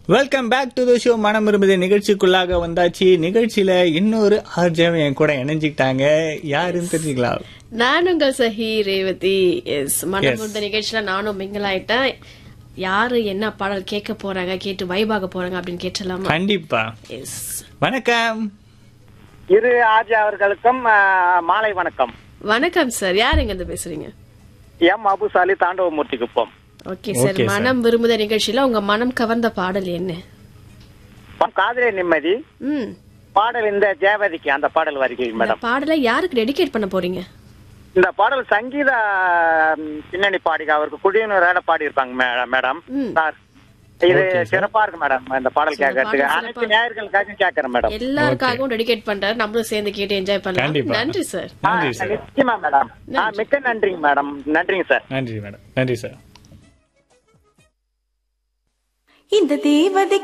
Welcome back to the show மனம் விரும்புது நிகழ்ச்சிக்குள்ளாக வந்தாச்சு நிகழ்ச்சியில இன்னொரு ஆர்ஜம் என் கூட இணைஞ்சுக்கிட்டாங்க யாருன்னு தெரிஞ்சுக்கலாம் நான் உங்கள் சஹி ரேவதி எஸ் Yes. மனம் இந்த நிகழ்ச்சியில நானும் மிங்கிள் ஆயிட்டேன் யாரு என்ன பாடல் கேட்க போறாங்க கேட்டு வைபாக போறாங்க அப்படின்னு கேட்டலாமா கண்டிப்பா எஸ் வணக்கம் இரு ஆர்ஜி அவர்களுக்கும் ஆ, மாலை வணக்கம் வணக்கம் சார் யார் எங்க இருந்து பேசுறீங்க M Abusali Thandavamoorthy Kuppam okay sir Okay, sir. மனம் விரும்புத நிகழ்ச்சியில உங்க மனம் கவர்ந்த பாடல் என்ன பம் காதலே நிம்மதி ம் பாடல் இந்த ஜெயவதிக்கு அந்த பாடல் வருகிறேன் இந்த மேடம் பாடலை யாருக்கு டெடிகேட் பண்ண போறீங்க இந்த பாடல் சங்கீத ம், பின்னணி பாடிக அவருக்கு குடியினரோட பாடி இருப்பாங்க மேடம் ம். சார் இது Okay, sir. சிறப்பா இருக்கு மேடம் இந்த பாடல் சிறப்பா கேட்கறதுக்கு இருக்கு, அனைத்து சிறப்பா. நேயர்களுக்காக கேட்கறேன் மேடம் எல்லாருக்காகவும் டெடிகேட் பண்றாரு நம்மளும் சேர்ந்து கேட்டு என்ஜாய் பண்ணலாம் கண்டிப்பா. நன்றி சார் ஆ, நன்றி சார் நிச்சயமா மேடம் ஆ, நன்றி. மிக்க நன்றிங்க மேடம் நன்றிங்க சார் நன்றி மேடம் நன்றி சார் இந்த தேவதை